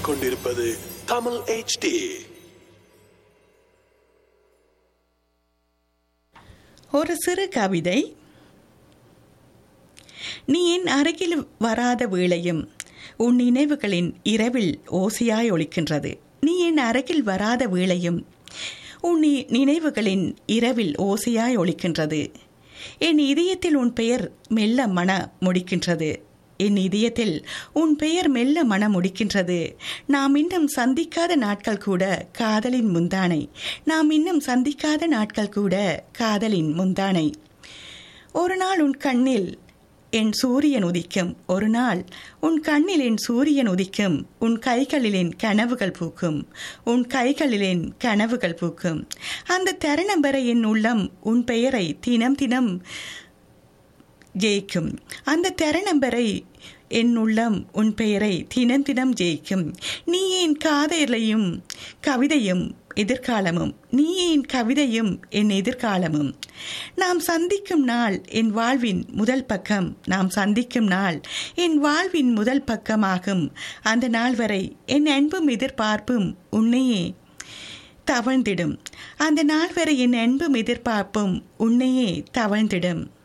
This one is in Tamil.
கேட்டுக்கொண்டிருப்பது தமிழ் HD ஒரு சிறு கவிதை நீ என் அருகில் வராத வேளையும் உன் நினைவுகளின் இரவில் ஓசையாய் ஒலிக்கின்றது நீ என் அருகில் வராத வேளையும் உன் நி- நினைவுகளின் இரவில் ஓசையாய் ஒலிக்கின்றது என் இதயத்தில் உன் பெயர் மெல்ல மன முடிக்கின்றது என் இதயத்தில் உன் பெயர் மெல்ல மன முடிக்கின்றது நாம் இன்னும் சந்திக்காத நாட்கள் கூட காதலின் முந்தானை நாம் இன்னும் சந்திக்காத நாட்கள் கூட காதலின் முந்தானை ஒரு நாள் உன் கண்ணில் என் சூரியன் உதிக்கும் ஒரு நாள் உன் கண்ணில் என் சூரியன் உதிக்கும் உன் கைகளில் என் கனவுகள் பூக்கும் உன் கைகளில் என் கனவுகள் பூக்கும் அந்த தருணம் வரை என் உள்ளம் உன் பெயரை தினம் தினம் ஜெயிக்கும் அந்த தருணம் வரை என் உள்ளம் உன் பெயரை தினம் தினம் ஜெயிக்கும் நீ என் காதலையும் கவிதையும் எதிர்காலமும் நீ என் கவிதையும் என் எதிர்காலமும் நாம் சந்திக்கும் நாள் என் வாழ்வின் முதல் பக்கம் நாம் சந்திக்கும் நாள் என் வாழ்வின் முதல் பக்கமாகும் அந்த நாள் வரை என் அன்பும் எதிர்பார்ப்பும் உன்னையே தவழ்ந்திடும் அந்த நாள் வரை என் அன்பும் எதிர்பார்ப்பும் உன்னையே தவழ்ந்திடும்